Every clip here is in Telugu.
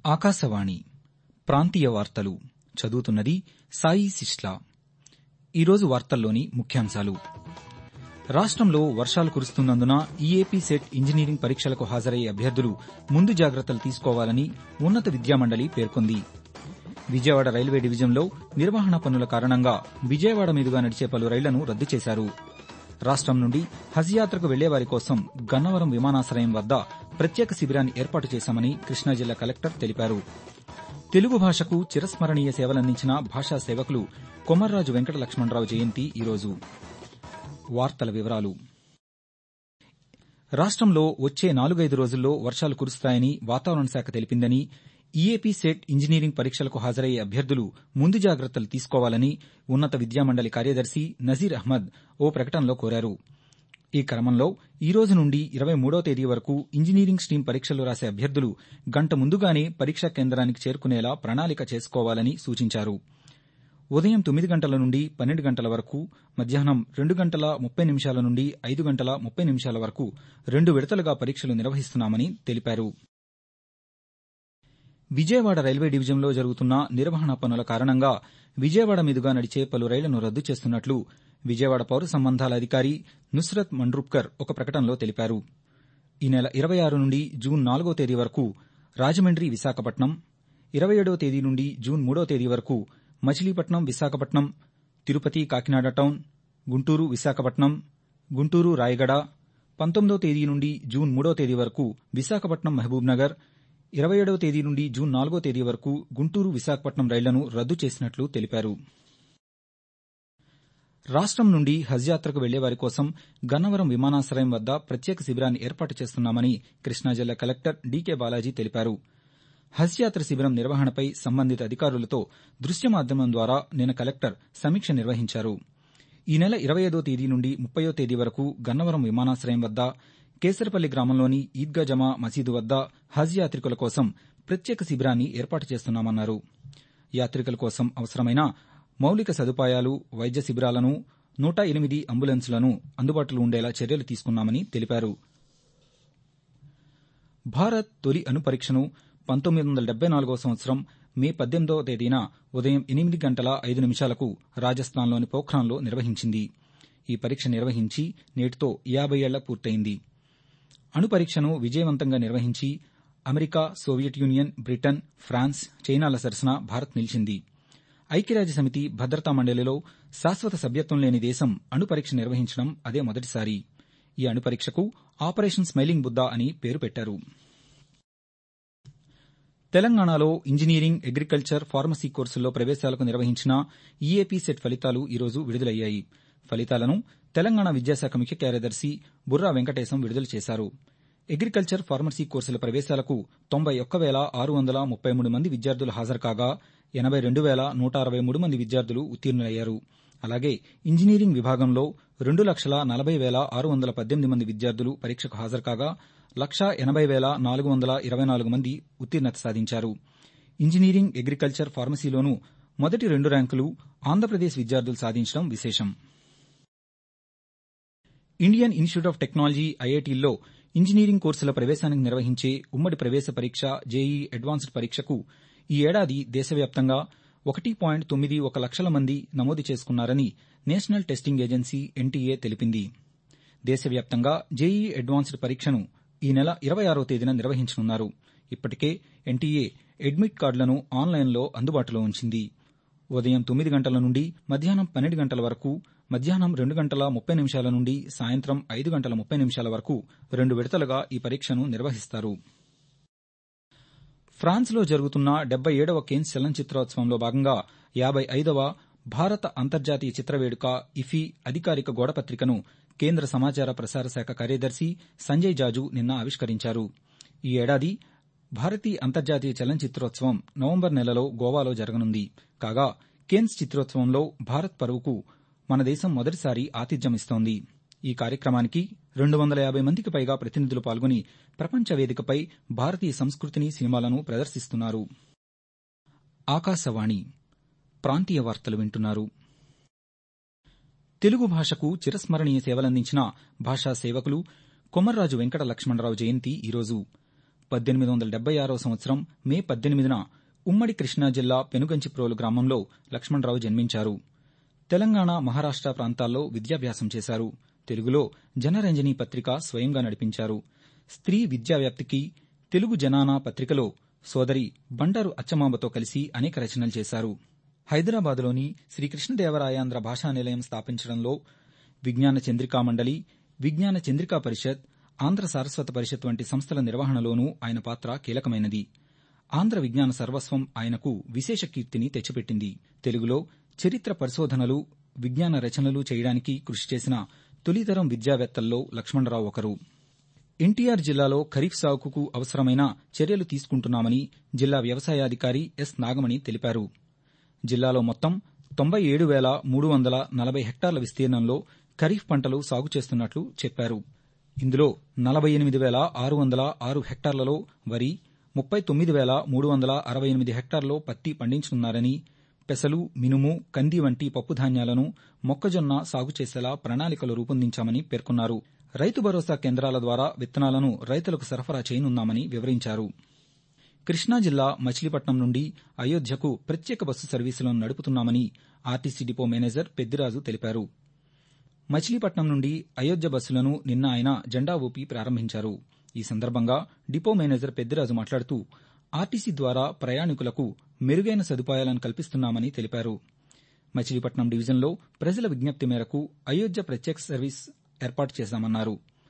ఆకాశవాణి ప్రాంతీయ వార్తలు చదువుతున్నది సాయి సిస్లా ఈరోజు వార్తల్లోని ముఖ్యాంశాలు రాష్టంలో వర్షాలు కురుస్తున్నందున ఈఏపీ సెట్ ఇంజనీరింగ్ పరీక్షలకు హాజరయ్యే అభ్యర్థులు ముందు జాగ్రత్తలు తీసుకోవాలని ఉన్నత విద్యామండలి పేర్కొంది విజయవాడ రైల్వే డివిజన్లో నిర్వహణ పనుల కారణంగా విజయవాడ మీదుగా నడిచే పలు రైళ్లను రద్దు చేశారు రాష్టం నుండి హజ్ యాత్రకు వెళ్లేవారి కోసం గన్నవరం విమానాశ్రయం వద్ద ప్రత్యేక శిబిరాన్ని ఏర్పాటు చేశామని కృష్ణా జిల్లా కలెక్టర్ తెలిపారు తెలుగు భాషకు చిరస్మరణీయ సేవలందించిన భాషా సేవకులు కొమర్రాజు వెంకట లక్ష్మణరావు జయంతి ఈరోజు వార్తల వివరాలు రాష్టంలో వచ్చే నాలుగైదు రోజుల్లో వర్షాలు కురుస్తాయని వాతావరణ శాఖ తెలిపిందని ఈఏపీ సెట్ ఇంజనీరింగ్ పరీక్షలకు హాజరయ్యే అభ్యర్థులు ముందు జాగ్రత్తలు తీసుకోవాలని ఉన్నత విద్యామండలి కార్యదర్శి నజీర్ అహ్మద్ ఓ ప్రకటనలో కోరారు ఈ క్రమంలో ఈ రోజు నుండి ఇరవై మూడో తేదీ వరకు ఇంజనీరింగ్ స్టీమ్ పరీక్షలు రాసే అభ్యర్థులు గంట ముందుగానే పరీక్షా కేంద్రానికి చేరుకునేలా ప్రణాళిక చేసుకోవాలని సూచించారు ఉదయం తొమ్మిది గంటల నుండి పన్నెండు గంటల వరకు మధ్యాహ్నం రెండు గంటల ముప్పై నిమిషాల నుండి ఐదు గంటల ముప్పై నిమిషాల వరకు రెండు విడతలుగా పరీక్షలు నిర్వహిస్తున్నామని తెలిపారు విజయవాడ రైల్వే డివిజన్లో జరుగుతున్న నిర్వహణ పనుల కారణంగా విజయవాడ మీదుగా నడిచే పలు రైళ్లను రద్దు చేస్తున్నట్లు విజయవాడ పౌర సంబంధాల అధికారి నుస్రత్ మండ్రూప్కర్ ఒక ప్రకటనలో తెలిపారు ఈ నెల ఇరవై ఆరు నుండి జూన్ నాలుగో తేదీ వరకు రాజమండ్రి విశాఖపట్నం ఇరవై ఏడవ తేదీ నుండి జూన్ మూడో తేదీ వరకు మచిలీపట్నం విశాఖపట్నం తిరుపతి కాకినాడ టౌన్ గుంటూరు విశాఖపట్నం గుంటూరు రాయగడ పంతొమ్మిదో తేదీ నుండి జూన్ మూడో తేదీ వరకు విశాఖపట్నం మహబూబ్ నగర్ ఇరవై ఏడవ తేదీ నుండి జూన్ నాలుగో తేదీ వరకు గుంటూరు విశాఖపట్నం రైళ్లను రద్దు చేసినట్లు తెలిపారు రాష్టం నుండి హజ్ యాత్రకు వెళ్లేవారి కోసం గన్నవరం విమానాశ్రయం వద్ద ప్రత్యేక శిబిరాన్ని ఏర్పాటు చేస్తున్నామని కృష్ణా జిల్లా కలెక్టర్ డీకే బాలాజీ తెలిపారు హజ్ యాత్ర శిబిరం నిర్వహణపై సంబంధిత అధికారులతో దృశ్య మాధ్యమం ద్వారా నిన్న కలెక్టర్ సమీక్ష నిర్వహించారు ఈ నెల ఇరవై ఐదో తేదీ నుండి ముప్పయో తేదీ వరకు గన్నవరం విమానాశ్రయం వద్ద కేసరపల్లి గ్రామంలోని ఈద్గా జమా మసీదు వద్ద హజ్ యాత్రికుల కోసం ప్రత్యేక శిబిరాన్ని ఏర్పాటు చేస్తున్నామన్నారు యాత్రికుల కోసం అవసరమైన మౌలిక సదుపాయాలు వైద్య శిబిరాలను నూట ఎనిమిది అంబులెన్సులను అందుబాటులో ఉండేలా చర్యలు తీసుకున్నామని తెలిపారు భారత్ తొలి అణు పరీక్షను పంతొమ్మిది వందల డెబ్బై నాలుగో సంవత్సరం మే పద్దెనిమిదవ తేదీన ఉదయం ఎనిమిది గంటల ఐదు నిమిషాలకు రాజస్థాన్లోని పోఖ్రాన్లో నిర్వహించింది ఈ పరీక్ష నిర్వహించి నేటితో యాబై ఏళ్ల పూర్తయింది అణు పరీక్షను విజయవంతంగా నిర్వహించి America Soviet Union Britain France చైనాల సరసన భారత్ నిలిచింది ఐక్యరాజ్య సమితి భద్రతా మండలిలో శాశ్వత సభ్యత్వం లేని దేశం అణు పరీక్ష నిర్వహించడం అదే మొదటిసారి ఈ అణు పరీక్షకు ఆపరేషన్ స్మైలింగ్ బుద్దా అని పేరు పెట్టారు తెలంగాణలో ఇంజనీరింగ్ అగ్రికల్చర్ ఫార్మసీ కోర్సుల్లో ప్రవేశాలకు నిర్వహించిన ఈఏపీ సెట్ ఫలితాలు ఈరోజు విడుదలయ్యాయి ఫలితాలను తెలంగాణ విద్యాశాఖ ముఖ్య కార్యదర్శి బుర్రా వెంకటేశం విడుదల చేశారు అగ్రికల్చర్ ఫార్మసీ కోర్సుల ప్రవేశాలకు తొంభై ఒక్క వేల ఆరు వందల ముప్పై మూడు మంది విద్యార్థులు హాజరు కాగా ఎనబై రెండు వేల నూట అరవై మూడు మంది విద్యార్థులు ఉత్తీర్ణులయ్యారు అలాగే ఇంజనీరింగ్ విభాగంలో రెండు లక్షల నలభై వేల ఆరు వందల పద్దెనిమిది మంది విద్యార్థులు పరీక్షకు హాజరు కాగా లక్షా ఎనబై వేల నాలుగు వందల ఇరవై నాలుగు మంది ఉత్తీర్ణత సాధించారు ఇంజనీరింగ్ అగ్రికల్చర్ ఫార్మసీలోనూ మొదటి రెండు ర్యాంకులు ఆంధ్రప్రదేశ్ విద్యార్థులు సాధించడం విశేషం ఇండియన్ ఇన్స్టిట్యూట్ ఆఫ్ టెక్నాలజీ ఐఐటీల్లో ఇంజనీరింగ్ కోర్సుల ప్రవేశానికి నిర్వహించే ఉమ్మడి ప్రవేశ పరీక్ష జేఈ అడ్వాన్స్డ్ పరీక్షకు ఈ ఏడాది దేశవ్యాప్తంగా ఒకటి పాయింట్ తొమ్మిది ఒక లక్షల మంది నమోదు చేసుకున్నారని నేషనల్ టెస్టింగ్ ఏజెన్సీ ఎన్టీఏ తెలిపింది దేశవ్యాప్తంగా జేఈ అడ్వాన్స్డ్ పరీక్షను ఈ నెల ఇరవై ఆరో తేదీన నిర్వహించనున్నారు ఇప్పటికే ఎన్టీఏ అడ్మిట్ కార్డులను ఆన్లైన్లో అందుబాటులో ఉంచింది ఉదయం తొమ్మిది గంటల నుండి మధ్యాహ్నం పన్నెండు గంటల వరకు మధ్యాహ్నం రెండు గంటల ముప్పై నిమిషాల నుండి సాయంత్రం ఐదు గంటల ముప్పై నిమిషాల వరకు రెండు విడతలుగా ఈ పరీక్షను నిర్వహిస్తారు ఫ్రాన్స్లో జరుగుతున్న డెబ్బై ఏడవ కేన్స్ చలనచిత్రోత్సవంలో భాగంగా యాబై ఐదవ భారత అంతర్జాతీయ చిత్రవేడుక ఇఫీ అధికారిక గోడపత్రికను కేంద్ర సమాచార ప్రసార శాఖ కార్యదర్శి సంజయ్ జాజు నిన్న ఆవిష్కరించారు ఈ ఏడాది భారతీయ అంతర్జాతీయ చలనచిత్రోత్సవం నవంబర్ నెలలో గోవాలో జరగనుంది కాగా కేన్స్ చిత్రోత్సవంలో భారత్ పరువుకు మన దేశం మొదటిసారి ఆతిథ్యమిస్తోంది ఈ కార్యక్రమానికి రెండు వందల యాబై మందికి పైగా ప్రతినిధులు పాల్గొని ప్రపంచ వేదికపై భారతీయ సంస్కృతిని సినిమాలను ప్రదర్శిస్తున్నారు ఆకాశవాణి ప్రాంతీయ వార్తలు వింటున్నారు తెలుగు భాషకు చిరస్మరణీయ సేవలందించిన భాషా సేవకులు కొమర్రాజు వెంకట లక్ష్మణరావు జయంతి ఈరోజు పద్దెనిమిది వందల డెబ్బై ఆరవ సంవత్సరం మే పద్దెనిమిదిన ఉమ్మడి కృష్ణా జిల్లా పెనుగంచిప్రోలు గ్రామంలో లక్ష్మణరావు జన్మించారు తెలంగాణ మహారాష్ట ప్రాంతాల్లో విద్యాభ్యాసం చేశారు తెలుగులో జనరంజని పత్రిక స్వయంగా నడిపించారు స్త్రీ విద్యావ్యాప్తికి తెలుగు జనానా పత్రికలో సోదరి బండారు అచ్చమాంబతో కలిసి అనేక రచనలు చేశారు హైదరాబాద్లోని శ్రీకృష్ణదేవరాయాంధ్ర భాషా నిలయం స్థాపించడంలో విజ్ఞాన చంద్రికా మండలి విజ్ఞాన చంద్రికా పరిషత్ ఆంధ్ర సారస్వత పరిషత్ వంటి సంస్థల నిర్వహణలోనూ ఆయన పాత్ర కీలకమైనది ఆంధ్ర విజ్ఞాన సర్వస్వం ఆయనకు విశేష కీర్తిని తెచ్చిపెట్టింది తెలుగులో చరిత్ర పరిశోధనలు విజ్ఞాన రచనలు చేయడానికి కృషి చేసిన తొలితరం విద్యావేత్తల్లో లక్ష్మణరావు ఒకరు ఎన్టీఆర్ జిల్లాలో ఖరీఫ్ సాగుకు అవసరమైన చర్యలు తీసుకుంటున్నామని జిల్లా వ్యవసాయాధికారి ఎస్ నాగమణి తెలిపారు జిల్లాలో మొత్తం తొంభై ఏడు వేల మూడు వందల నలభై హెక్టార్ల విస్తీర్ణంలో ఖరీఫ్ పంటలు సాగు చేస్తున్నట్లు చెప్పారు ఇందులో నలభై ఎనిమిది వేల ఆరు వందల ఆరు హెక్టార్లలో వరి ముప్పై తొమ్మిది వేల మూడు వందల అరవై ఎనిమిది హెక్టార్లలో పత్తి పండించనున్నారని పెసలు మినుము కంది వంటి పప్పుధాన్యాలను మొక్కజొన్న సాగు చేసేలా ప్రణాళికలు రూపొందించామని పేర్కొన్నారు రైతు భరోసా కేంద్రాల ద్వారా విత్తనాలను రైతులకు సరఫరా చేయనున్నామని వివరించారు కృష్ణా జిల్లా మచిలీపట్నం నుండి అయోధ్యకు ప్రత్యేక బస్సు సర్వీసులను నడుపుతున్నామని ఆర్టీసీ డిపో మేనేజర్ పెద్దిరాజు తెలిపారు మచిలీపట్నం నుండి అయోధ్య బస్సులను నిన్న ఆయన జెండా ఊపి ప్రారంభించారు ఈ సందర్భంగా డిపో మేనేజర్ పెద్దిరాజు మాట్లాడుతూ ఆర్టీసీ ద్వారా ప్రయాణికులకు మెరుగైన సదుపాయాలను కల్పిస్తున్నామని తెలిపారు మచిలీపట్నం డివిజన్లో ప్రజల విజ్ఞప్తి మేరకు అయోధ్య ప్రత్యేక సర్వీస్ ఏర్పాటు చేశామన్నారు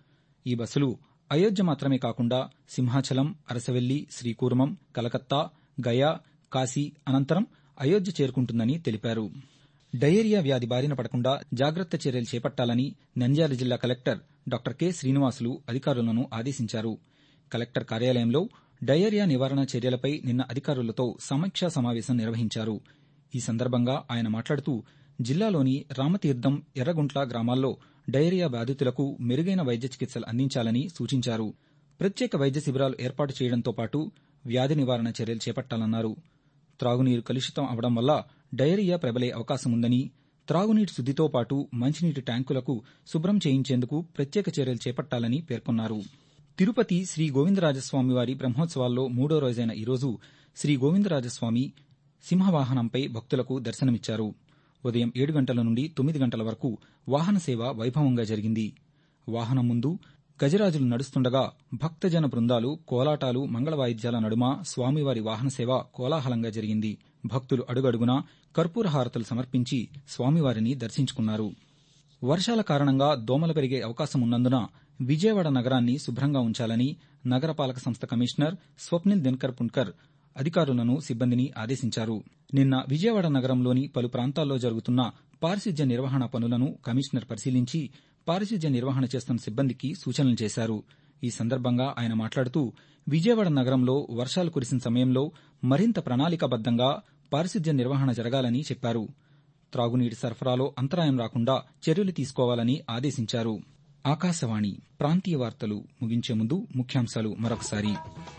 ఈ బస్సులు అయోధ్య మాత్రమే కాకుండా సింహాచలం అరసవెల్లి శ్రీకూర్మం కలకత్తా గయా కాశీ అనంతరం అయోధ్య చేరుకుంటుందని తెలిపారు డయేరియా వ్యాధి బారిన పడకుండా జాగ్రత్త చర్యలు చేపట్టాలని నంద్యాల జిల్లా కలెక్టర్ డాక్టర్ కె శ్రీనివాసులు అధికారులను ఆదేశించారు కలెక్టర్ కార్యాలయంలో డయేరియా నివారణ చర్యలపై నిన్న అధికారులతో సమీక్షా సమావేశం నిర్వహించారు ఈ సందర్భంగా ఆయన మాట్లాడుతూ జిల్లాలోని రామతీర్థం ఎర్రగుంట్ల గ్రామాల్లో డయేరియా బాధితులకు మెరుగైన వైద్య చికిత్సలు అందించాలని సూచించారు ప్రత్యేక వైద్య శిబిరాలు ఏర్పాటు చేయడంతో పాటు వ్యాధి నివారణ చర్యలు చేపట్టాలన్నారు త్రాగునీరు కలుషితం అవడం వల్ల డయేరియా ప్రబలే అవకాశం ఉందని త్రాగునీటి శుద్దితో పాటు మంచినీటి ట్యాంకులకు శుభ్రం చేయించేందుకు ప్రత్యేక చర్యలు చేపట్టాలని పేర్కొన్నారు తిరుపతి శ్రీ గోవిందరాజస్వామివారి బ్రహ్మోత్సవాల్లో మూడో రోజైన ఈరోజు శ్రీ గోవిందరాజస్వామి సింహవాహనంపై భక్తులకు దర్శనమిచ్చారు ఉదయం ఏడు గంటల నుండి తొమ్మిది గంటల వరకు వాహన సేవ వైభవంగా జరిగింది వాహనం ముందు గజరాజులు నడుస్తుండగా భక్తజన బృందాలు కోలాటాలు మంగళవాయిద్యాల నడుమ స్వామివారి వాహన సేవ కోలాహలంగా జరిగింది భక్తులు అడుగడుగునా కర్పూర హారతులు సమర్పించి స్వామివారిని దర్శించుకున్నారు వర్షాల కారణంగా దోమలు పెరిగే అవకాశం ఉన్నందున విజయవాడ నగరాన్ని శుభ్రంగా ఉంచాలని నగరపాలక సంస్థ కమిషనర్ స్వప్నిల్ దినకర్ పున్కర్ అధికారులను సిబ్బందిని ఆదేశించారు నిన్న విజయవాడ నగరంలోని పలు ప్రాంతాల్లో జరుగుతున్న పారిశుద్ధ్య నిర్వహణ పనులను కమిషనర్ పరిశీలించి పారిశుద్ధ్య నిర్వహణ చేస్తున్న సిబ్బందికి సూచనలు చేశారు ఈ సందర్భంగా ఆయన మాట్లాడుతూ విజయవాడ నగరంలో వర్షాలు కురిసిన సమయంలో మరింత ప్రణాళికాబద్దంగా పారిశుద్ధ్య నిర్వహణ జరగాలని చెప్పారు త్రాగునీటి సరఫరాలో అంతరాయం రాకుండా చర్యలు తీసుకోవాలని ఆదేశించారు ఆకాశవాణి ప్రాంతీయ వార్తలు ముగించే ముందు ముఖ్యాంశాలు మరొకసారి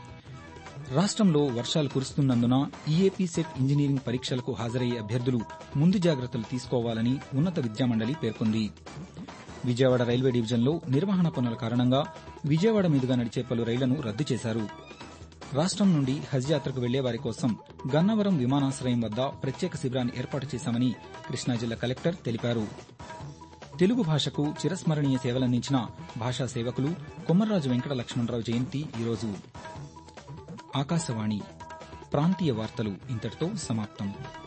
రాష్ట్రంలో వర్షాలు కురుస్తున్నందున ఈఏపీ సెట్ ఇంజనీరింగ్ పరీక్షలకు హాజరయ్యే అభ్యర్థులు ముందు జాగ్రత్తలు తీసుకోవాలని ఉన్నత విద్యామండలి పేర్కొంది విజయవాడ రైల్వే డివిజన్లో నిర్వహణ పనుల కారణంగా విజయవాడ మీదుగా నడిచే పలు రైళ్లను రద్దు చేశారు రాష్ట్రం నుండి హజ్ యాత్రకు వెళ్లే వారి కోసం గన్నవరం విమానాశ్రయం వద్ద ప్రత్యేక శిబిరాన్ని ఏర్పాటు చేశామని కృష్ణా జిల్లా కలెక్టర్ తెలిపారు తెలుగు భాషకు చిరస్మరణీయ సేవలందించిన భాషా సేవకులు కొమ్మర్రాజు వెంకట లక్ష్మణరావు జయంతి ఈరోజు ఆకాశవాణి ప్రాంతీయ వార్తలు ఇంతటితో సమాప్తం